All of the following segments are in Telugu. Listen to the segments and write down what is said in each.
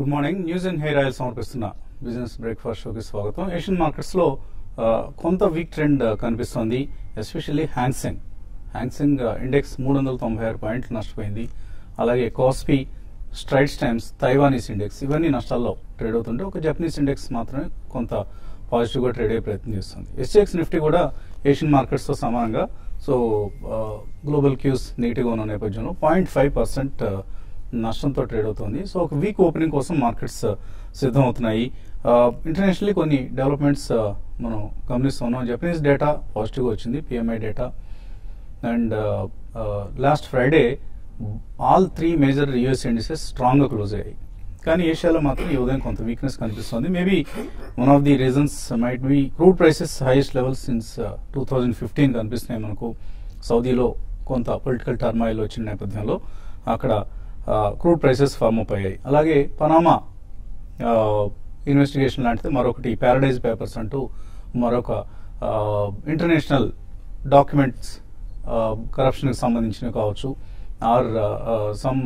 Good morning news and hair oil సమర్పిస్తున్న బిజినెస్ బ్రేక్ఫాస్ట్ షోకి స్వాగతం ఏషియన్ మార్కెట్స్ లో ఆ, కొంత వీక్ ట్రెండ్ ఆ, కనిపిస్తోంది ఎస్పెషల్లీ హ్యాంగ్సెంగ్ హ్యాంగ్సెంగ్ ఇండెక్స్ మూడు వందల తొంభై ఆరు పాయింట్లు నష్టపోయింది అలాగే KOSPI Straits Times Taiwanese index ఇవన్నీ నష్టాల్లో ట్రేడ్ అవుతుంటే ఒక జపనీస్ ఇండెక్స్ మాత్రమే కొంత పాజిటివ్ గా ట్రేడ్ అయ్యే ప్రయత్నం చేస్తుంది ఎస్ఎక్స్ నిఫ్టీ కూడా ఏషియన్ మార్కెట్స్ తో సమానంగా సో గ్లోబల్ క్యూస్ నెగిటివ్ ఉన్న నేపథ్యంలో పాయింట్ ఫైవ్ పర్సెంట్ నష్టంతో ట్రేడ్ అవుతుంది సో ఒక వీక్ ఓపెనింగ్ కోసం మార్కెట్స్ సిద్ధం అవుతున్నాయి ఇంటర్నేషనల్లీ కొన్ని డెవలప్మెంట్స్ మనం గమనిస్తున్నాం జపనీస్ డేటా పాజిటివ్గా వచ్చింది PMI data and last Friday all three major US indices strong గా క్లోజ్ అయ్యాయి కానీ ఏషియాలో మాత్రం ఈ ఉదయం కొంత వీక్నెస్ కనిపిస్తుంది maybe one of the reasons might be crude prices highest level since two thousand fifteen కనిపిస్తున్నాయి మనకు సౌదీలో కొంత పొలిటికల్ టర్మాయిల్ వచ్చిన నేపథ్యంలో అక్కడ క్రూడ్ ప్రైసెస్ ఫార్మ్ అప్ అయ్యాయి అలాగే పనామా ఇన్వెస్టిగేషన్ లాంటిది మరొకటి ప్యారడైజ్ పేపర్స్ అంటూ మరొక ఇంటర్నేషనల్ డాక్యుమెంట్స్ కరప్షన్కి సంబంధించినవి కావచ్చు ఆర్ సమ్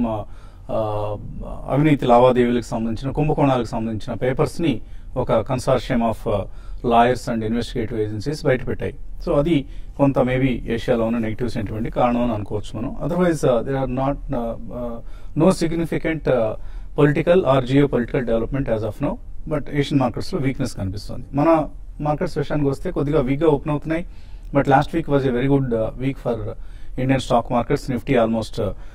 అవినీతి లావాదేవీలకు సంబంధించిన కుంభకోణాలకు సంబంధించిన పేపర్స్ని ఒక consortium of lawyers and investigative agencies బయటపెట్టాయి సో అది కొంత మేబీ ఏషియాలో ఉన్న నెగిటివ్ సెంటిమెంట్ కారణం అని అనుకోవచ్చు మనం otherwise they are not no significant political or geopolitical development as of no but Asian markets లో వీక్నెస్ కనిపిస్తుంది మన మార్కెట్స్ విషయానికి వస్తే కొద్దిగా వీక్ గా ఓపెన్ అవుతున్నాయి but last week was a very good week for Indian stock markets Nifty almost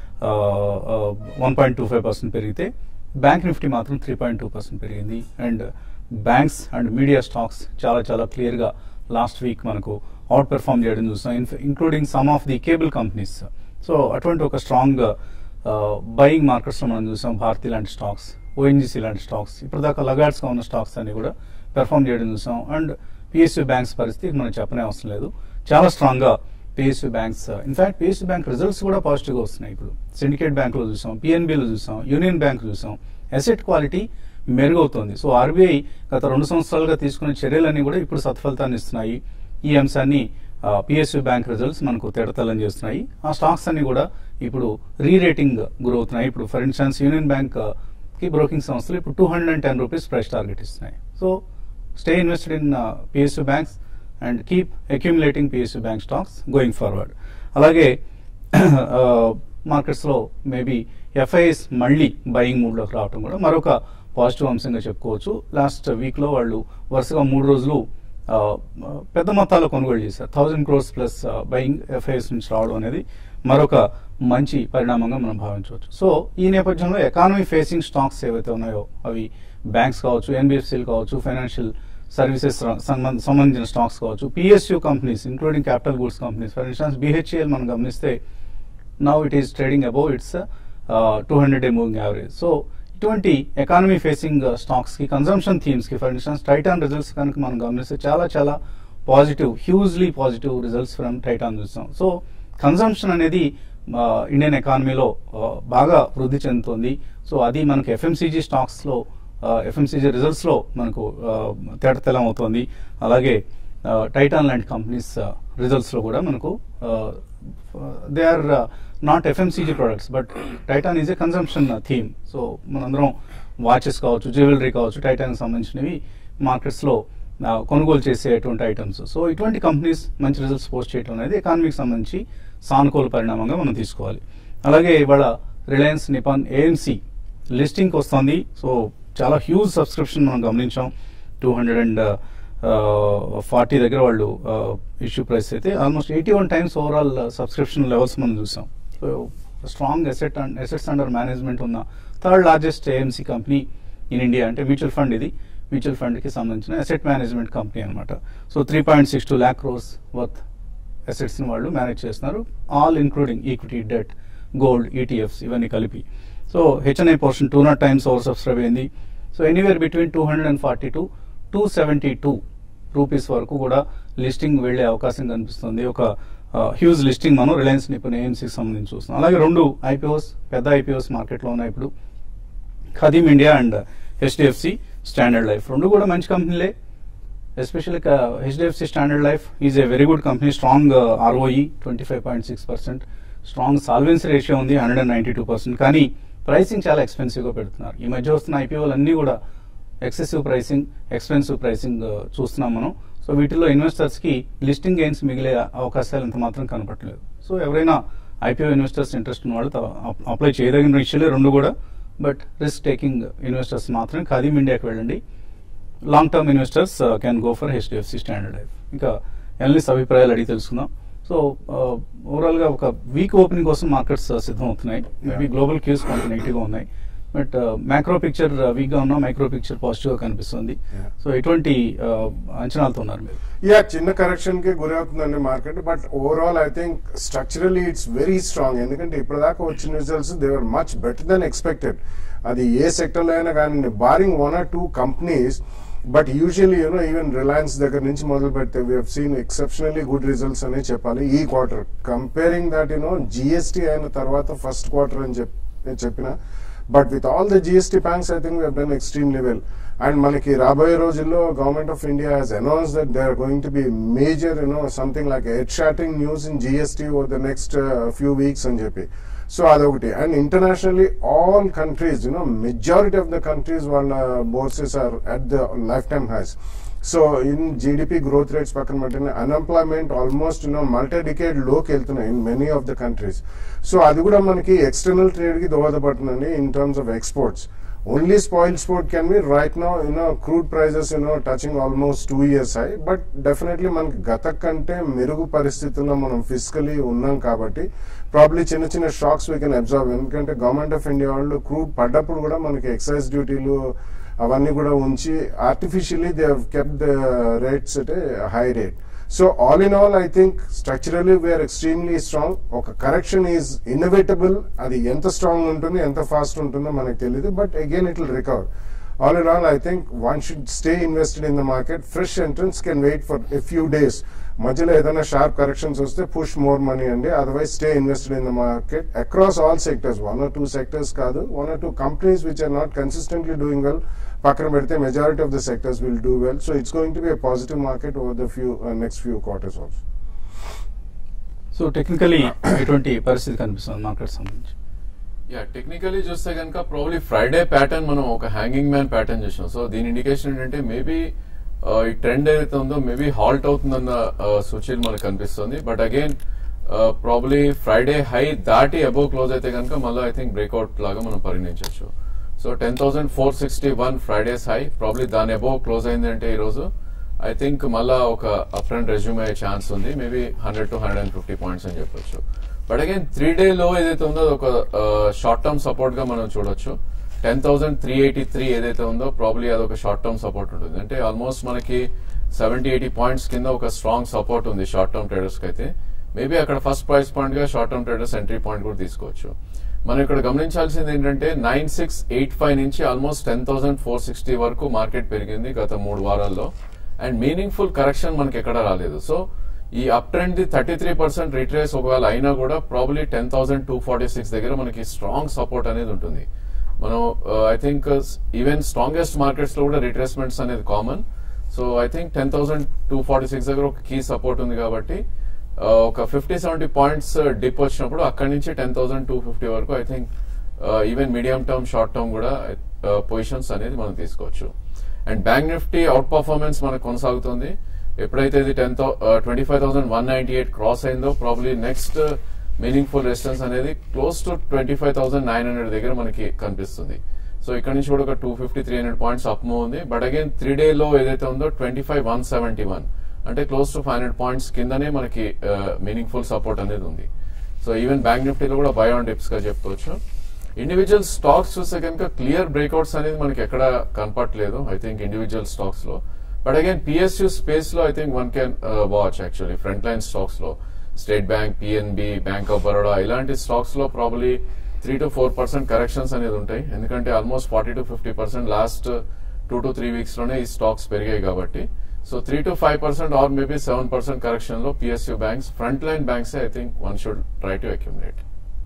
one point two five percent పెరిగితే బ్యాంక్ నిఫ్టీ మాత్రం త్రీ పాయింట్ టూ పర్సెంట్ పెరిగింది and banks and media stocks చాలా చాలా క్లియర్ గా లాస్ట్ వీక్ మనకు అవుట్ పెర్ఫామ్ చేయడం చూసాం including some of the cable companies so అటువంటి ఒక స్ట్రాంగ్ బయింగ్ మార్కెట్స్ లో మనం చూసాం భారతీ లాంటి స్టాక్స్ ఓఎన్జీసీ లాంటి స్టాక్స్ ఇప్పుడు దాకా లగాడ్స్ గా ఉన్న స్టాక్స్ అన్ని కూడా పెర్ఫామ్ చేయడం చూసాం అండ్ పిఎస్యూ బ్యాంక్స్ పరిస్థితి మనం చెప్పనే అవసరం లేదు చాలా స్ట్రాంగ్ గా PSU banks in fact PSU bank results కూడా పాజిటివ్ గా వస్తున్నాయి ఇప్పుడు సిండికేట్ బ్యాంక్ లో చూసాం పిఎన్బిలో చూసాం యూనియన్ బ్యాంక్ చూసాం అసెట్ క్వాలిటీ మెరుగవుతోంది సో ఆర్బీఐ గత రెండు సంవత్సరాలుగా తీసుకున్న చర్యలన్నీ కూడా ఇప్పుడు సత్ఫలితాన్ని ఇస్తున్నాయి ఈ అంశాన్ని పిఎస్యూ బ్యాంక్ రిజల్ట్స్ మనకు తేడతలం చేస్తున్నాయి ఆ స్టాక్స్ అన్ని కూడా ఇప్పుడు రీ రేటింగ్ గురవుతున్నాయి ఇప్పుడు ఫర్ ఇన్స్టాన్స్ యూనియన్ బ్యాంక్ కి బ్రోకింగ్ సంస్థలు ఇప్పుడు two hundred and ten rupees price target ఇస్తున్నాయి so stay invested in PSU banks and keep accumulating PSU bank stocks going forward అలాగే మార్కెట్స్ లో మేబీ ఎఫ్ఐఎస్ మళ్ళీ బయింగ్ మూడ్ లోకి రావడం కూడా మరొక పాజిటివ్ అంశంగా చెప్పుకోవచ్చు లాస్ట్ వీక్ లో వాళ్ళు వరుసగా మూడు రోజులు ఆ, పెద్ద మొత్తాల్లో కొనుగోలు చేశారు thousand crores plus buying FIs నుంచి రావడం అనేది మరొక మంచి పరిణామంగా మనం భావించవచ్చు సో ఈ నేపథ్యంలో ఎకానమీ ఫేసింగ్ స్టాక్స్ ఏవైతే ఉన్నాయో అవి బ్యాంక్స్ కావచ్చు ఎన్బిఎఫ్సీలు కావచ్చు ఫైనాన్షియల్ సర్వీసెస్ సంబంధించిన స్టాక్స్ కావచ్చు PSU companies including capital goods companies for instance BHEL మనం గమనిస్తే now it is trading above its two hundred day moving average so ఇటువంటి ఎకానమీ ఫేసింగ్ స్టాక్స్ కి కన్సంప్షన్ థీమ్స్ కి ఫర్ ఇన్స్టాన్స్ టైటాన్ రిజల్ట్స్ కనుక మనం గమనిస్తే చాలా చాలా positive hugely positive results from Titan చూస్తాం సో కన్సంప్షన్ అనేది ఇండియన్ ఎకానమీలో బాగా వృద్ధి చెందుతుంది సో అది మనకు ఎఫ్ఎంసీజీ స్టాక్స్ లో ఎఫ్ఎంసీజీ రిజల్ట్స్ లో మనకు తేటతెలం అవుతుంది అలాగే టైటాన్ లాంటి కంపెనీస్ రిజల్ట్స్ లో కూడా మనకు they are not FMCG products but Titan is a consumption theme so మనందరం వాచెస్ కావచ్చు జ్యువెలరీ కావచ్చు టైటాన్ సంబంధించినవి మార్కెట్స్ లో ఆ, కొనుగోలు చేసేటువంటి ఐటమ్స్ సో ఇటువంటి కంపెనీస్ మంచి రిజల్ట్స్ పోస్ట్ చేయడం అనేది ఎకానమీకి సంబంధించి సానుకూల పరిణామంగా మనం తీసుకోవాలి అలాగే ఇవాళ రిలయన్స్ నిపాన్ ఏఎంసీ లిస్టింగ్ వస్తుంది సో చాలా హ్యూజ్ సబ్స్క్రిప్షన్ మనం గమనించాం టూ హండ్రెడ్ అండ్ ఫార్టీ దగ్గర వాళ్ళు ఇష్యూ ప్రైస్ అయితే almost eighty one times overall subscription levels మనం చూసాం so strong asset and assets under management ఉన్న third largest AMC company in India అంటే మ్యూచువల్ ఫండ్ ఇది మ్యూచువల్ ఫండ్ కి సంబంధించిన అసెట్ మేనేజ్మెంట్ కంపెనీ అనమాట so three point six two lakh crores worth assets ని వాళ్ళు మేనేజ్ చేస్తున్నారు all including equity debt gold ETFs ఇవన్నీ కలిపి so HNI portion two not times oversubscribe అయింది so anywhere between two hundred and forty two two seventy two rupees వరకు కూడా లిస్టింగ్ వెళ్లే అవకాశం కనిపిస్తుంది ఒక హ్యూజ్ లిస్టింగ్ మనం రిలయన్స్ నిపుణ్ ఏఎంసీకి సంబంధించి చూస్తున్నాం అలాగే రెండు ఐపీఓస్ పెద్ద ఐపీఓస్ మార్కెట్లో ఉన్నాయి ఇప్పుడు Khadim India and HDFC Standard Life రెండు కూడా మంచి కంపెనీలే especially HDFC Standard Life is a very good company strong ROE twenty five point six percent strong solvency ratio ఉంది hundred and ninety two percent కానీ ప్రైసింగ్ చాలా ఎక్స్పెన్సివ్గా పెడుతున్నారు ఈ మధ్య వస్తున్న ఐపీఓలు అన్నీ కూడా ఎక్సెసివ్ ప్రైసింగ్ ఎక్స్పెన్సివ్ ప్రైసింగ్ చూస్తున్నాం మనం సో వీటిలో ఇన్వెస్టర్స్కి లిస్టింగ్ గెయిన్స్ మిగిలే అవకాశాలు ఇంత మాత్రం కనపట్లేదు సో ఎవరైనా ఐపీఓ ఇన్వెస్టర్స్ ఇంట్రెస్ట్ ఉన్న వాళ్ళు అప్లై చేయదగిన విషయాలే రెండు కూడా బట్ రిస్క్ టేకింగ్ ఇన్వెస్టర్స్ మాత్రమే ఖాదీమ్ ఇండియాకి వెళ్ళండి long term investors can go for HDFC Standard Life ఇంకా ఎనలిస్ట్ అభిప్రాయాలు అడిగి తెలుసుకుందాం సో ఓవరాల్ గా ఒక వీక్ ఓపెనింగ్ కోసం మార్కెట్స్ సిద్ధం అవుతున్నాయి మేబీ గ్లోబల్ క్యూస్ కొంత నెగిటివ్ గా ఉన్నాయి బట్ మ్యాక్రో పిక్చర్ వీక్ గా ఉన్నా మైక్రో పిక్చర్ పాజిటివ్ గా కనిపిస్తుంది Yeah. సో ఎటువంటి uh, అంచనాలతో ఉన్నారు మీరు యా చిన్న కరెక్షన్ కి గురి అవుతుందండి market but overall I think structurally it's very strong ఎందుకంటే ఇప్పటిదాకా వచ్చిన results they are much better than expected అది ఏ సెక్టర్ లో అయినా కానీ barring one or two companies but usually you know even Reliance దగ్గర నుంచి మొదలు పెడితే we seen exceptionally good results అని చెప్పాలి ఈ quarter comparing that you know GST అయిన తర్వాత ఫస్ట్ క్వార్టర్ అని చెప్ నేను చెప్పిన but with all the GST banks I think done extremely well and మనకి రాబోయే రోజుల్లో government of India has announce that they are going to be major you know something like earth shattering news in GST over the next few weeks అని చెప్పి సో అదొకటి and internationally all countries you know majority of the countries వాళ్ళ bourses are at the life time highs so in GDP growth rates పక్కన పెట్టిన unemployment almost you know multi decade లోకి వెళ్తున్నాయి in many of the countries so అది కూడా మనకి ఎక్స్టర్నల్ ట్రేడ్ కి దోహదపడుతుందండి in terms of exports only spoil sport can be right no you know crude prices you know touching almost two years high but definitely మనకి గత కంటే మెరుగు పరిస్థితుల్లో మనం ఫిజికలీ ఉన్నాం కాబట్టి ప్రాబ్లీ చిన్న చిన్న షాక్స్ వీ కెన్ అబ్జర్వ్ ఎందుకంటే గవర్నమెంట్ ఆఫ్ ఇండియా వాళ్ళు క్రూడ్ పడ్డప్పుడు కూడా మనకి ఎక్సైజ్ డ్యూటీలు అవన్నీ కూడా ఉంచి artificially they keep the rates at high rate so all in all I think structurally we are extremely strong ఒక కరెక్షన్ ఈజ్ ఇన్నోవేటబుల్ అది ఎంత స్ట్రాంగ్ ఉంటుంది ఎంత ఫాస్ట్ ఉంటుందో మనకు తెలియదు but again it will recover all in all I think one should stay invested in the market fresh entrants can wait for a few days మధ్యలో ఏదైనా షార్ప్ కరెక్షన్స్ వస్తే పుష్ మోర్ మనీ అండి otherwise stay invested in the market across all sectors one or two sectors కాదు one or two companies which are not consistently doing well పక్కన పెడితే majority of the sectors will do well so it's going to be positive market over the few next few quarters also so technically ఎటువంటి పరిస్థితి కనిపిస్తుంది మార్కెట్ సంబంధించి యా టెక్నికలీ చూస్తే కనుక ప్రాబ్లీ ఫ్రైడే ప్యాటర్న్ మనం ఒక హ్యాంగింగ్ మ్యాన్ ప్యాటర్న్ చూసాం సో దీని ఇండికేషన్ ఏంటంటే మేబీ ఈ ట్రెండ్ ఏదైతే ఉందో మేబీ హాల్ట్ అవుతుందన్న uh, సూచీలు మనకు కనిపిస్తుంది but again probably Friday high దాటి అబోవ్ క్లోజ్ అయితే కనుక మళ్ళీ ఐ థింక్ బ్రేక్అవుట్ లాగా మనం పరిగణించవచ్చు so ten thousand four sixty one Friday's high probably దాని అబోవ్ క్లోజ్ అయిందంటే ఈ రోజు ఐ థింక్ మళ్ళా ఒక అప్ అండ్ రెజ్యూమ్ అయ్యే ఛాన్స్ ఉంది maybe hundred to hundred and fifty points అని చెప్పొచ్చు బట్ అగైన్ త్రీ డే లో ఏదైతే ఉందో అది ఒక షార్ట్ టర్మ్ సపోర్ట్ గా మనం చూడొచ్చు ten thousand three eighty three ఏదైతే ఉందో ప్రాబ్లీ అది ఒక షార్ట్ టర్మ్ సపోర్ట్ ఉంటుంది అంటే ఆల్మోస్ట్ మనకి సెవెంటీ ఎయిటీ పాయింట్స్ కింద ఒక స్ట్రాంగ్ సపోర్ట్ ఉంది షార్ట్ టర్మ్ ట్రేడర్స్ కి అయితే మేబీ అక్కడ ఫస్ట్ ప్రైస్ పాయింట్ గా short term traders entry point కూడా తీసుకోవచ్చు మనం ఇక్కడ గమనించాల్సింది ఏంటంటే నైన్ సిక్స్ ఎయిట్ ఫైవ్ నుంచి almost ten thousand four sixty వరకు మార్కెట్ పెరిగింది గత మూడు వారాల్లో అండ్ మీనింగ్ఫుల్ కరెక్షన్ మనకి ఎక్కడ రాలేదు సో ఈ up trend the thirty three percent retrace ఒకవేళ అయినా కూడా probably ten thousand two forty six దగ్గర మనకి స్ట్రాంగ్ సపోర్ట్ అనేది ఉంటుంది మనం I think even strongest markets లో కూడా రిట్రేస్మెంట్స్ అనేది common so I think ten thousand two forty six దగ్గర ఒక కీ సపోర్ట్ ఉంది కాబట్టి ఆ, ఒక ఫిఫ్టీ సెవెంటీ పాయింట్స్ డిప్ వచ్చినప్పుడు అక్కడి నుంచి టెన్ థౌసండ్ టూ ఫిఫ్టీ వరకు I think even medium term short term కూడా పొజిషన్స్ అనేది మనం తీసుకోవచ్చు and bank Nifty outperformance మనకు కొనసాగుతుంది ఎప్పుడైతే ఇది ten twenty five thousand one ninety eight cross అయిందో ప్రాబ్లీ నెక్స్ట్ మీనింగ్ఫుల్ రెసిస్టెన్స్ అనేది close to twenty five thousand nine hundred దగ్గర మనకి కనిపిస్తుంది సో ఇక్కడ నుంచి కూడా ఒక two fifty three hundred points up move ఉంది బట్ అగైన్ త్రీ డే లో ఏదైతే ఉందో twenty five one seventy one అంటే close to five hundred points కిందనే మనకి మీనింగ్ఫుల్ సపోర్ట్ అనేది ఉంది సో ఈవెన్ బ్యాంక్ నిఫ్టీలో కూడా బై ఆన్ డిప్స్ గా చెప్పుకోవచ్చు ఇండివిజువల్ స్టాక్స్ చూస్తే కనుక క్లియర్ బ్రేక్అవుట్స్ అనేది మనకి ఎక్కడ కనపట్లేదు ఐ థింక్ ఇండివిజువల్ స్టాక్స్ లో బట్ అగైన్ పిఎస్యూ స్పేస్ లో I think one can watch actually front line stocks లో State Bank PNB Bank of Baroda ఇలాంటి స్టాక్స్ లో probably three to four percent corrections అనేది ఉంటాయి ఎందుకంటే almost forty to fifty percent last two to three weeks లోనే ఈ స్టాక్స్ పెరిగాయి కాబట్టి so three to five percent or maybe seven percent correction లో PSU banks front line banks I think one should try to accumulate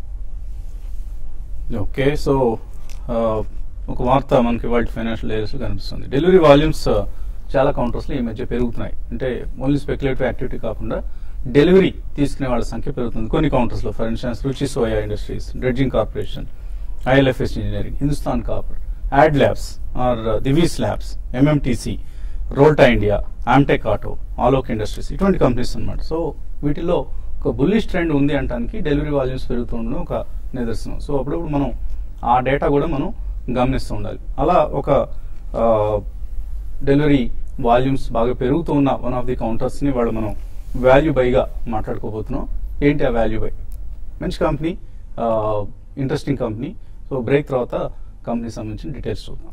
okay so ఆ, ఒక వార్త మనకి వరల్డ్ ఫైనాన్షియల్ ఏరియాస్ కనిపిస్తుంది డెలివరీ వాల్యూమ్స్ చాలా కౌంటర్స్ లో ఈ మధ్య పెరుగుతున్నాయి అంటే ఓన్లీ స్పెక్యులేటివ్ యాక్టివిటీ కాకుండా డెలివరీ తీసుకునే వాళ్ళ సంఖ్య పెరుగుతుంది కొన్ని కౌంటర్స్ లో for instance Ruchi Soya Industries Dredging Corporation IL&FS Engineering Hindustan Copper Adlabs or Divi's Labs MMTC Rolta India Amtek Auto Alok Industries ఇటువంటి కంపెనీస్ అన్నమాట సో వీటిలో ఒక బుల్లిష్ ట్రెండ్ ఉంది అంటానికి డెలివరీ వాల్యూమ్స్ పెరుగుతుండడం ఒక నిదర్శనం సో అప్పుడప్పుడు మనం ఆ డేటా కూడా మనం గమనిస్తూ ఉండాలి అలా ఒక డెలివరీ వాల్యూమ్స్ బాగా పెరుగుతూ ఉన్న వన్ ఆఫ్ ది కౌంటర్స్ ని వాళ్ళు మనం వాల్యూ బైగా మాట్లాడుకోబోతున్నాం ఏంటి ఆ వాల్యూ బై మంచి company interesting company so break తర్వాత కంపెనీ సంబంధించిన డీటెయిల్స్ చూద్దాం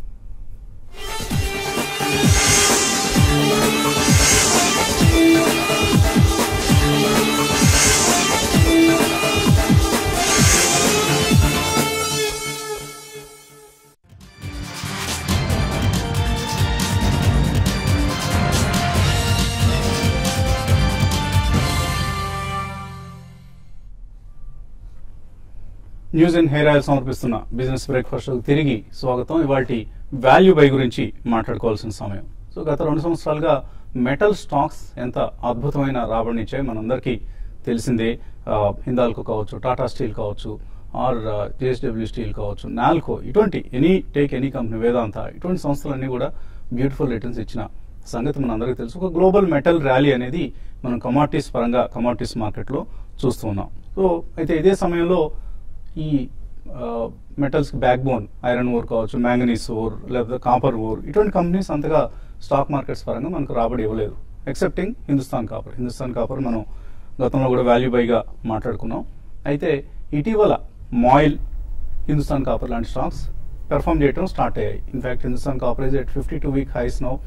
న్యూస్ అండ్ హెయిర్ ఆయిల్ సమర్పిస్తున్న బిజినెస్ బ్రేక్ఫాస్ట్ తిరిగి స్వాగతం ఇవాటి వాల్యూ బై గురించి మాట్లాడుకోవాల్సిన సమయం సో గత రెండు సంవత్సరాలుగా మెటల్ స్టాక్స్ ఎంత అద్భుతమైన రాబడినిచ్చాయి మనందరికీ తెలిసిందే ఆ, హిందాల్కో కావచ్చు టాటా స్టీల్ కావచ్చు ఆర్ జేఎస్డబ్ల్యూ స్టీల్ కావచ్చు నాల్కో ఇటువంటి any take any company Vedanta ఇటువంటి సంస్థలన్నీ కూడా బ్యూటిఫుల్ రిటర్న్స్ ఇచ్చిన సంగతి మన అందరికీ తెలుసు ఒక గ్లోబల్ మెటల్ ర్యాలీ అనేది మనం కమాడిటీస్ పరంగా కమాడిటీస్ మార్కెట్లో చూస్తూ ఉన్నాం సో అయితే ఇదే సమయంలో ఈ metals backbone iron ore కావచ్చు మ్యాంగనీస్ ఓర్ లేకపోతే కాపర్ ఓర్ ఇటువంటి కంపెనీస్ అంతగా స్టాక్ మార్కెట్స్ పరంగా మనకు రాబడి ఇవ్వలేదు excepting Hindustan copper Hindustan copper మనం గతంలో కూడా వాల్యూ బైగా మాట్లాడుకున్నాం అయితే ఇటీవల మాయిల్ హిందుస్థాన్ కాపర్ లాంటి స్టాక్స్ పెర్ఫామ్ చేయడం స్టార్ట్ అయ్యాయి in fact Hindustan copper is at fifty two week highs now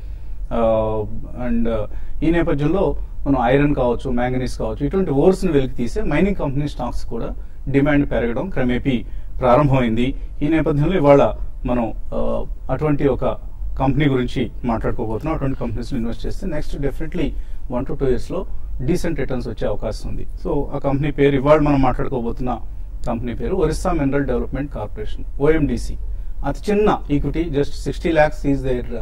and ఈ నేపథ్యంలో మనం ఐరన్ కావచ్చు మ్యాంగనీస్ కావచ్చు ఇటువంటి ఓర్స్ ని వెలికి తీసే మైనింగ్ కంపెనీ స్టాక్స్ కూడా డిమాండ్ పెరగడం క్రమేపీ ప్రారంభమైంది ఈ నేపథ్యంలో ఇవాళ మనం ఆ, అటువంటి ఒక కంపెనీ గురించి మాట్లాడుకోబోతున్నాం అటువంటి కంపెనీస్ ఇన్వెస్ట్ చేస్తే next definitely one to two years లో డీసెంట్ రిటర్న్స్ వచ్చే అవకాశం ఉంది సో ఆ కంపెనీ పేరు ఇవాళ మనం మాట్లాడుకోబోతున్న కంపెనీ పేరు Orissa mineral development corporation OMDC అతి చిన్న equity just sixty lakhs is there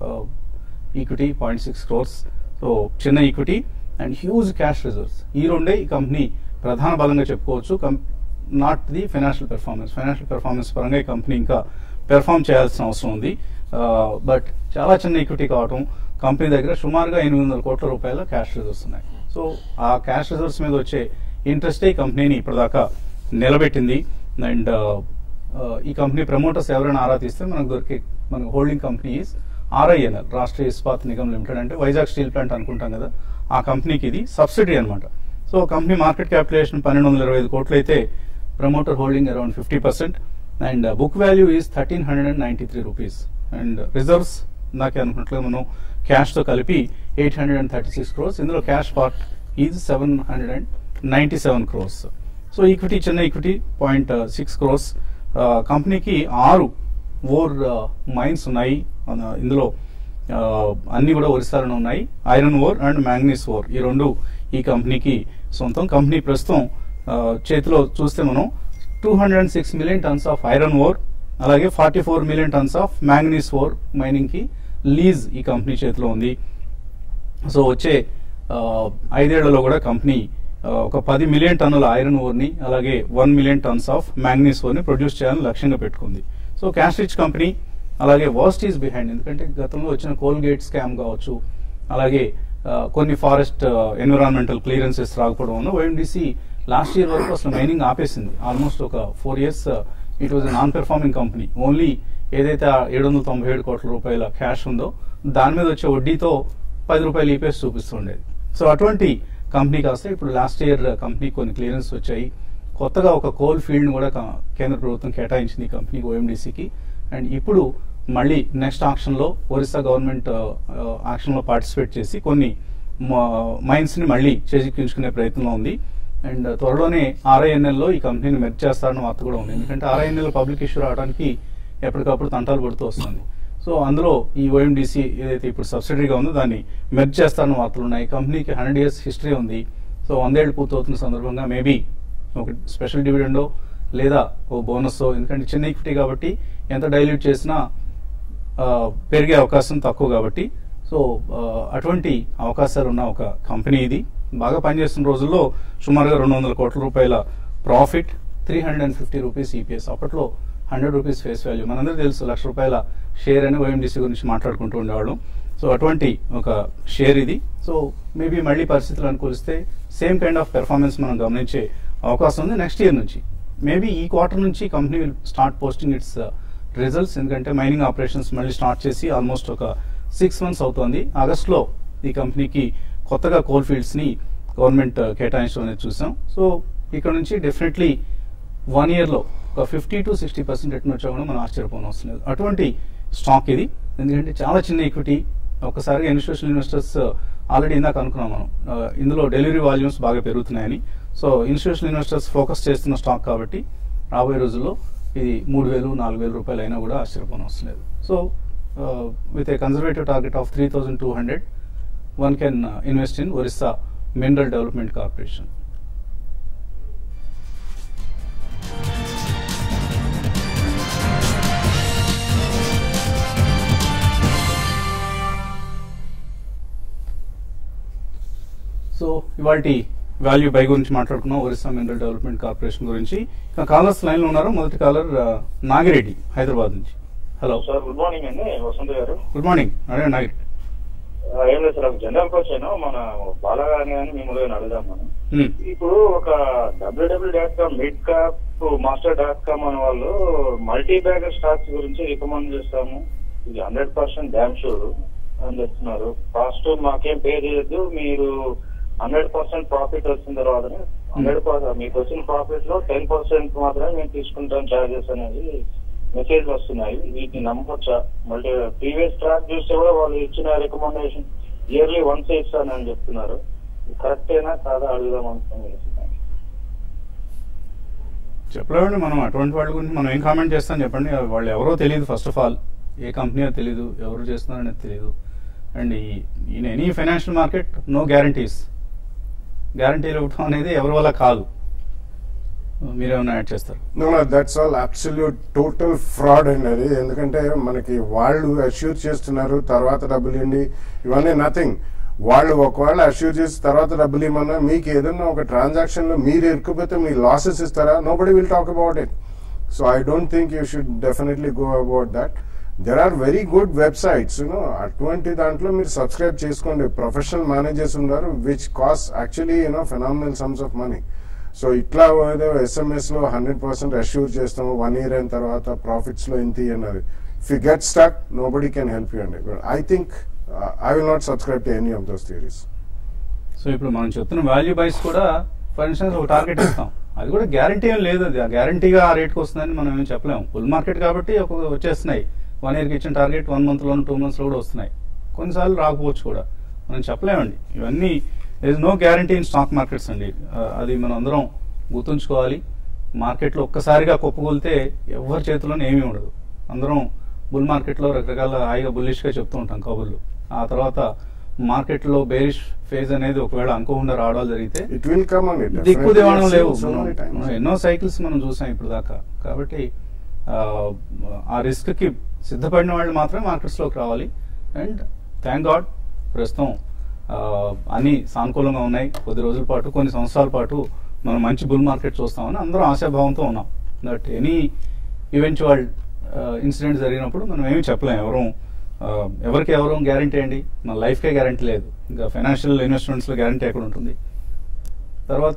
equity point six crores so చిన్న equity and huge cash reserves ఈ రెండే ఈ కంపెనీ ప్రధాన బలంగా చెప్పుకోవచ్చు not the financial performance financial performance పరంగా ఈ కంపెనీ ఇంకా పెర్ఫామ్ చేయాల్సిన అవసరం ఉంది బట్ చాలా చిన్న ఈక్విటీ కావటం కంపెనీ దగ్గర సుమారుగా ఎనిమిది వందల కోట్ల రూపాయల క్యాష్ రిజర్వ్స్ ఉన్నాయి సో ఆ క్యాష్ రిజర్వ్స్ మీద వచ్చే ఇంట్రెస్టే ఈ కంపెనీని ఇప్పటిదాకా నిలబెట్టింది అండ్ ఈ కంపెనీ ప్రమోటర్స్ ఎవరైనా ఆరా తీస్తే మనకు దొరికే మన holding company is RINL Rashtriya Ispat Nigam limited అంటే వైజాగ్ స్టీల్ ప్లాంట్ అనుకుంటాం కదా ఆ కంపెనీకి ఇది సబ్సిడీ అన్నమాట సో కంపెనీ మార్కెట్ క్యాపిటలేషన్ పన్నెండు వందల ఇరవై ఐదు కోట్లు అయితే promoter holding around fifty percent and book value is thirteen hundred and ninety three rupees and reserves నాకే అనుకున్నట్లుగా మనం క్యాష్ తో కలిపి eight hundred and thirty six crores ఇందులో cash part is seven hundred and ninety seven crores so equity చిన్న ఈక్విటీ పాయింట్ సిక్స్ క్రోర్స్ కంపెనీకి ఆరు ఓర్ మైన్స్ ఉన్నాయి అన- ఇందులో ఆ, అన్ని కూడా ఒరిస్సాలోనే ఉన్నాయి iron ore and manganese ore ఈ రెండు ఈ కంపెనీకి సొంతం కంపెనీ ప్రస్తుతం ఆ, చేతిలో చూస్తే మనం two hundred and six million tons of iron ore అలాగే forty four million tons of manganese ore mining కి లీజ్ ఈ కంపెనీ చేతిలో ఉంది సో వచ్చే ఆ, ఐదేళ్లలో కూడా కంపెనీ ఆ, ఒక పది మిలియన్ టన్నుల ఐరన్ ఓర్ ని అలాగే one million tons of manganese ore ని ప్రొడ్యూస్ చేయాలని లక్ష్యంగా పెట్టుకుంది సో క్యాష్ రిచ్ కంపెనీ అలాగే వర్స్ట్ ఈజ్ బిహైండ్ ఎందుకంటే గతంలో వచ్చిన కోల్గేట్ స్కామ్ కావచ్చు అలాగే ఆ, కొన్ని ఫారెస్ట్ ఎన్విరాన్మెంటల్ క్లియరెన్సెస్ రాకపోవడం వల్ల ఓఎండిసి లాస్ట్ ఇయర్ వరకు అసలు మైనింగ్ ఆపేసింది ఆల్మోస్ట్ ఒక four years it was non performing company only ఏదైతే ఏడు వందల తొంభై ఏడు కోట్ల రూపాయల క్యాష్ ఉందో దాని మీద వచ్చే వడ్డీతో పది రూపాయలు ఈపీఎస్ చూపిస్తుండేది సో అటువంటి కంపెనీ కాస్త ఇప్పుడు లాస్ట్ ఇయర్ కంపెనీ కొన్ని క్లియరెన్స్ వచ్చాయి కొత్తగా ఒక కోల్ ఫీల్డ్ కూడా క- కేంద్ర ప్రభుత్వం కేటాయించింది ఈ కంపెనీకి ఓఎండీసీకి అండ్ ఇప్పుడు మళ్ళీ నెక్స్ట్ ఆక్షన్ లో ఒరిస్సా గవర్నమెంట్ ఆక్షన్ లో పార్టిసిపేట్ చేసి కొన్ని మైన్స్ ని మళ్ళీ చేజిక్కించుకునే ప్రయత్నంలో ఉంది అండ్ త్వరలోనే ఆర్ఐఎన్ఎల్ లో ఈ కంపెనీని మెర్జ్ చేస్తారన్న వార్త కూడా ఉంది ఎందుకంటే ఆర్ఐఎన్ఎల్ పబ్లిక్ ఇష్యూ రావడానికి ఎప్పటికప్పుడు తంటాలు పడుతూ వస్తుంది సో అందులో ఈ ఓఎండిసి ఏదైతే ఇప్పుడు సబ్సిడీగా ఉందో దాన్ని మెర్జ్ చేస్తారన్న వార్తలు ఉన్నాయి కంపెనీకి హండ్రెడ్ ఇయర్స్ హిస్టరీ ఉంది సో వందేళ్ళు పూర్తవుతున్న సందర్భంగా మేబీ ఒక స్పెషల్ డివిడెండో లేదా ఓ బోనస్ ఎందుకంటే చిన్న ఈక్విటీ కాబట్టి ఎంత డైల్యూట్ చేసినా ఆ, పెరిగే అవకాశం తక్కువ కాబట్టి సో ఆ, అటువంటి అవకాశాలు ఉన్న ఒక కంపెనీ ఇది బాగా పనిచేస్తున్న రోజుల్లో సుమారుగా రెండు వందల కోట్ల రూపాయల profit three hundred and fifty rupees EPS అప్పట్లో హండ్రెడ్ రూపీస్ ఫేస్ వాల్యూ మనందరూ తెలుసు లక్ష రూపాయల షేర్ అని ఓఎండిసి గురించి మాట్లాడుకుంటూ ఉండేవాళ్ళం సో అటువంటి ఒక షేర్ ఇది సో మేబీ మళ్ళీ పరిస్థితులు అనుకూలిస్తే సేమ్ కైండ్ ఆఫ్ పెర్ఫార్మెన్స్ మనం గమనించే అవకాశం ఉంది నెక్స్ట్ ఇయర్ నుంచి మేబీ ఈ క్వార్టర్ నుంచి company will start posting its results ఎందుకంటే మైనింగ్ ఆపరేషన్స్ మళ్ళీ స్టార్ట్ చేసి ఆల్మోస్ట్ ఒక సిక్స్ మంత్స్ అవుతోంది ఆగస్ట్లో ఈ కంపెనీకి కొత్తగా కోల్ ఫీల్డ్స్ని గవర్నమెంట్ కేటాయించడం అనేది చూసాం సో ఇక్కడ నుంచి డెఫినెట్లీ వన్ ఇయర్లో ఒక fifty to sixty percent return వచ్చా కూడా మనం ఆశ్చర్యపోవడం అవసరం లేదు అటువంటి స్టాక్ ఇది ఎందుకంటే చాలా చిన్న ఈక్విటీ ఒకసారిగా ఇన్స్టిట్యూషనల్ ఇన్వెస్టర్స్ ఆల్రెడీ ఇందాక అనుకున్నాం మనం ఆ, ఇందులో డెలివరీ వాల్యూమ్స్ బాగా పెరుగుతున్నాయని సో ఇన్స్టిట్యూషనల్ ఇన్వెస్టర్స్ ఫోకస్ చేస్తున్న స్టాక్ కాబట్టి రాబోయే రోజుల్లో ఇది మూడు వేలు నాలుగు వేల రూపాయలు అయినా కూడా ఆశ్చర్యపోవడం అవసరం లేదు so with a conservative target of three thousand two hundred one can invest in Orissa mineral development corporation so ఇవాళ వాల్యూ బై గురించి మాట్లాడుకున్నాం ఒరిస్సా మినరల్ డెవలప్మెంట్ కార్పొరేషన్ గురించి ఇంకా కాలర్స్ లైన్ లో ఉన్నారు మొదటి కాలర్ ఆ, నాగిరెడ్డి హైదరాబాద్ నుంచి హలో సార్ గుడ్ మార్నింగ్ అండి వసంత్ గారు గుడ్ మార్నింగ్ అదే నాగిరెడ్డి ఆ, ఏం లేదు సార్ జనరల్ క్వశ్చన్ మన బాలగాని అని మిమ్మల్ని అడుగుదాం మనం మ్మ్. ఇప్పుడు ఒక WW dot com mid cap master dot com అనే వాళ్ళు మల్టీ బ్యాగర్ స్టాక్స్ గురించి రికమెండ్ చేస్తాము ఇది హండ్రెడ్ పర్సెంట్ డ్యామ్ షూర్ అని చెప్తున్నారు ఫస్ట్ మాకేం పే చేయొద్దు మీరు హండ్రెడ్ పర్సెంట్ ప్రాఫిట్ వచ్చిన తర్వాత హండ్రెడ్ పర్సెంట్ మీకు వచ్చిన ప్రాఫిట్ లో టెన్ పర్సెంట్ మాత్రమే మేము తీసుకుంటాం చార్జెస్ అనేది మెసేజ్ వస్తున్నాయి వీటిని నమ్మొచ్చా మళ్ళీ ప్రీవియస్ ట్రాక్ చూస్తే కూడా వాళ్ళు ఇచ్చిన రికమెండేషన్ ఇయర్లీ వన్స్ ఇస్తానని చెప్తున్నారు కరెక్టేనా కాదా అడుగుదాం అనుకున్నాను చెప్పలేమండి మనం అటువంటి వాళ్ళ గురించి మనం ఏం కామెంట్ చేస్తాం చెప్పండి వాళ్ళు ఎవరో తెలియదు first of all a company తెలియదు ఎవరు చేస్తున్నారనేది తెలియదు and in any financial market no guarantees గ్యారంటీలు ఇవ్వటం అనేది ఎవరి వల్ల కాదు మీరేమైనా యాడ్ చేస్తారు no no that's all absolute total fraud అండి అది ఎందుకంటే మనకి వాళ్ళు అష్యూర్ చేస్తున్నారు తర్వాత డబ్బులు ఇవ్వండి ఇవన్నీ నథింగ్ వాళ్ళు ఒకవేళ అష్యూర్ చేసి తర్వాత డబ్బులు ఇవ్వమన్నా మీకు ఏదన్నా ఒక ట్రాన్సాక్షన్ లో మీరు ఇరుక్కుపోతే మీ లాసెస్ ఇస్తారా nobody will talk about it so I don't think you should definitely go about that there are very good websites you know అటువంటి దాంట్లో మీరు సబ్స్క్రైబ్ చేసుకోండి ప్రొఫెషనల్ మేనేజర్స్ ఉన్నారు which cost actually you know phenomenal sums of money so ఇట్లా ఏదో ఎస్ఎంఎస్ లో హండ్రెడ్ పర్సెంట్ అష్యూర్ చేస్తాము వన్ ఇయర్ అయిన తర్వాత ప్రాఫిట్స్ లో ఇంత అన్నది if you get stuck nobody can help you అండి I think I will not subscribe to any of those theories so ఇప్పుడు మనం చెప్తున్న వాల్యూ బైస్ కూడా ఫర్ ఇన్స్టెన్స్ ఒక టార్గెట్ ఇస్తాం అది కూడా గ్యారంటీ ఏం లేదు అది ఆ గ్యారంటీగా ఆ రేట్కి వస్తుందని మనం ఏం చెప్పలేము ఫుల్ మార్కెట్ కాబట్టి ఒక వచ్చేస్తున్నాయి వన్ ఇయర్కి ఇచ్చిన టార్గెట్ వన్ మంత్లో టూ మంత్స్లో కూడా వస్తున్నాయి కొన్నిసార్లు రాకపోవచ్చు కూడా మనం చెప్పలేమండి ఇవన్నీ is no guarantee in stock markets అండి ఆ, అది మనం అందరం గుర్తుంచుకోవాలి మార్కెట్లో ఒక్కసారిగా కుప్పగొలితే ఎవరి చేతిలోనే ఏమీ ఉండదు అందరం బుల్ మార్కెట్లో రకరకాల హాయిగా బుల్లిష్గా చెప్తూ ఉంటాం కబుర్లు ఆ తర్వాత మార్కెట్లో బేరిష్ ఫేజ్ అనేది ఒకవేళ అనుకోకుండా రావడాలు జరిగితే ఇట్ విల్ కమ్ అండి దిక్కు దివాణం లేవు సో మనం మెనీ మనం టైమ్స్ ఎన్నో సైకిల్స్ మనం చూసాం ఇప్పుడు దాకా కాబట్టి ఆ, ఆ రిస్క్ కి సిద్ధపడిన వాళ్ళు మాత్రమే మార్కెట్స్ లోకి రావాలి అండ్ థ్యాంక్ గాడ్ ప్రస్తుతం ఆ, అన్ని సానుకూలంగా ఉన్నాయి కొద్ది రోజుల పాటు కొన్ని సంవత్సరాల పాటు మనం మంచి బుల్ మార్కెట్ చూస్తామని అందరం ఆశాభావంతో ఉన్నాం దట్ ఎనీ ఈవెంచువల్ ఇన్సిడెంట్ జరిగినప్పుడు మనం ఏమి చెప్పలేం ఎవరు ఆ, ఎవరికి ఎవరు గ్యారంటీ అండి మన లైఫ్కే గ్యారంటీ లేదు ఇంకా ఫైనాన్షియల్ ఇన్వెస్ట్మెంట్స్లో గ్యారంటీ ఎక్కడ ఉంటుంది తర్వాత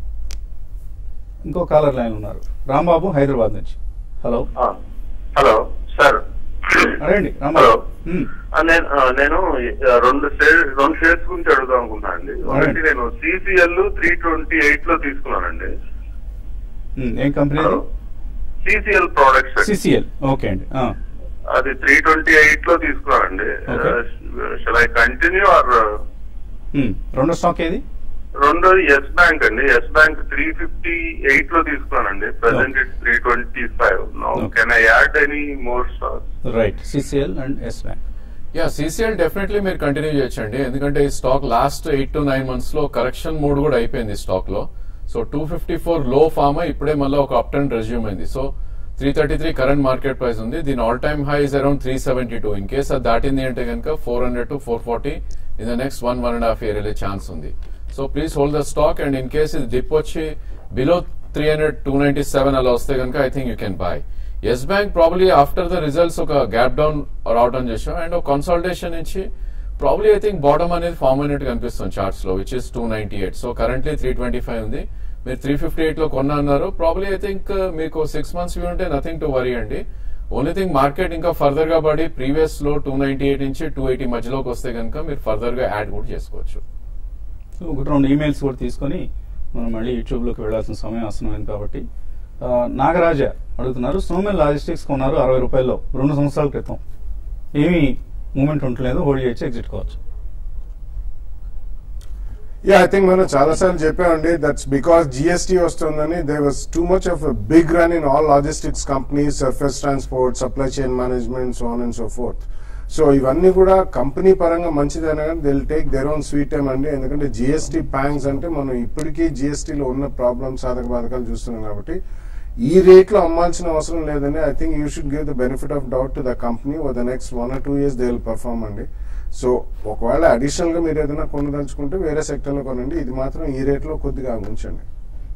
ఇంకో కాలర్ లైన్ ఉన్నారు రాంబాబు హైదరాబాద్ నుంచి హలో హలో సార్ అరేండి రాంబాబు హలో మ్మ్. ఆ, నేను ఆ, నేను ఆ, రెండు షేర్ రెండు షేర్స్ గురించి అడుగుదాం అనుకుంటున్నాను అండి ఒకటి నేను సిసిఎల్ త్రీ ట్వంటీ ఎయిట్ లో తీసుకున్నానండి మ్మ్. ఏం company hello CCL products CCL okay అండి ఆ. అది త్రీ ట్వంటీ ఎయిట్ లో తీసుకున్నానండి Okay. Shall I continue or మ్మ్. రెండో స్టాక్ ఏది రెండోది ఎస్ బ్యాంక్ అండి Yes Bank three fifty eight లో తీసుకున్నానండి present it three twenty five now Okay. Can I add any more stock right CCL and Yes Bank yeah CCL definitely మీరు కంటిన్యూ చేయొచ్చండి ఎందుకంటే ఈ stock last eight to nine months లో కరెక్షన్ మోడ్ కూడా అయిపోయింది ఈ స్టాక్ లో సో టూ ఫిఫ్టీ ఫోర్ లో ఫామ్ ఇప్పుడే మళ్ళీ ఒక అప్ టెన్ రెజ్యూమ్ అయింది so three thirty three current market price ఉంది దీని all time high is around three seventy two in case అది దాటింది అంటే కనుక four hundred to four forty in the next one one and half year వెళ్ళే ఛాన్స్ ఉంది so please hold the stock and in case ఇది డిప్ వచ్చి below three hundred two ninety seven అలా వస్తే కనుక I think you can buy Yes Bank probably after the results ఒక గ్యాప్ డౌన్ రావడం చేసాం అండ్ ఒక కన్సల్టేషన్ నుంచి ప్రాబ్లీ ఐ థింక్ బాటమ్ అనేది ఫార్మ్ అయినట్టు కనిపిస్తుంది చార్ట్స్ లో which is two ninety eight so currently three twenty five ఉంది మీరు త్రీ ఫిఫ్టీ ఎయిట్ లో కొన్నా అన్నారు ప్రాబ్లీ ఐ థింక్ మీకు సిక్స్ మంత్స్ వ్యూ ఉంటే నథింగ్ టు వరీ అండి ఓన్లీ థింగ్ మార్కెట్ ఇంకా ఫర్దర్ గా పడి ప్రీవియస్ లో టూ నైన్టీ ఎయిట్ నుంచి టూ ఎయిటీ మధ్యలోకి వస్తే కనుక మీరు ఫర్దర్ గా యాడ్ కూడా చేసుకోవచ్చు సో ఒకటి రెండు ఈమెయిల్స్ కూడా తీసుకొని మనం మళ్ళీ యూట్యూబ్లోకి వెళ్ళాల్సిన సమయం ఆసనమైంది కాబట్టి ఆ, నాగరాజ అడుగుతున్నారు సోమెల్ లాజిస్టిక్స్ కొన్నారు అరవై రూపాయల్లో రెండు సంవత్సరాల క్రితం ఏమీ మూమెంట్ ఉండలేదు హోల్డ్ చేయొచ్చు ఎగ్జిట్ కావచ్చు యా ఐ థింక్ మనం చాలా సార్లు చెప్పామండి దట్స్ బికాస్ జిఎస్టీ వస్తుందని they was too much of big run in all logistics companies surface transport supply chain management so on and so forth so ఇవన్నీ కూడా కంపెనీ పరంగా మంచిదైనా కానీ they'll take their own sweet time అండి ఎందుకంటే జిఎస్టీ ప్యాంక్స్ అంటే మనం ఇప్పటికీ జిఎస్టీలో ఉన్న ప్రాబ్లమ్స్ సాధక బాధకాలు చూస్తున్నాం కాబట్టి ఈ రేట్ లో అమ్మాల్సిన అవసరం లేదని I think you should give the benefit of doubt to the company oh the next one or two years they will perform అండి సో ఒకవేళ అడిషనల్ గా మీరు ఏదైనా కొనదలుచుకుంటే వేరే సెక్టర్ లో కొనండి ఇది మాత్రం ఈ రేట్ లో కొద్దిగా ఉంచండి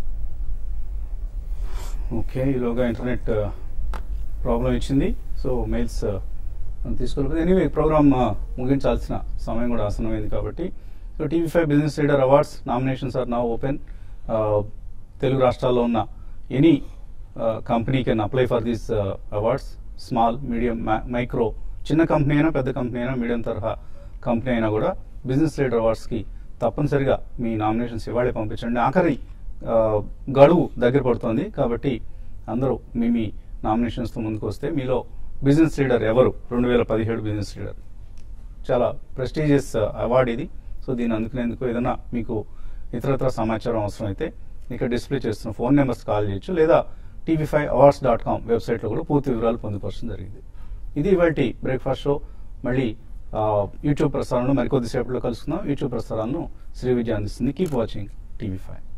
ఓకే ఈలోగా ఇంటర్నెట్ ప్రాబ్లం ఇచ్చింది సో మెయిల్స్ తీసుకోలేదు ఎనీవే ప్రోగ్రామ్ ముగించాల్సిన సమయం కూడా ఆసనమైంది కాబట్టి so TV five business leader awards nominations are now open Telugu రాష్ట్రాల్లో ఉన్న any company can apply for these awards small medium micro చిన్న కంపెనీ అయినా పెద్ద కంపెనీ అయినా మీడియం తరహా కంపెనీ అయినా కూడా బిజినెస్ లీడర్ అవార్డ్స్కి తప్పనిసరిగా మీ నామినేషన్స్ ఇవాళే పంపించండి ఆఖరి ఆ, గడువు దగ్గర పడుతోంది కాబట్టి అందరూ మీ మీ నామినేషన్స్తో ముందుకు వస్తే మీలో బిజినెస్ లీడర్ ఎవరు రెండు వేల పదిహేడు బిజినెస్ లీడర్ చాలా ప్రెస్టీజియస్ అవార్డు ఇది సో దీన్ని అందుకునేందుకు ఏదైనా మీకు ఇతరత్ర సమాచారం అవసరం అయితే ఇక్కడ డిస్ప్లే చేస్తున్న ఫోన్ నెంబర్స్ కాల్ చేయొచ్చు లేదా TV five awards dot com వెబ్సైట్లో కూడా పూర్తి వివరాలు పొందుపరచడం జరిగింది ఇది ఇవాళ బ్రేక్ఫాస్ట్ షో మళ్ళీ ఆ, యూట్యూబ్ ప్రసారంలో మరికొద్దిసేపట్లో కలుసుకుందాం యూట్యూబ్ ప్రసారాలను శ్రీ విద్య అందిస్తుంది కీప్ వాచింగ్ టీవీ ఫైవ్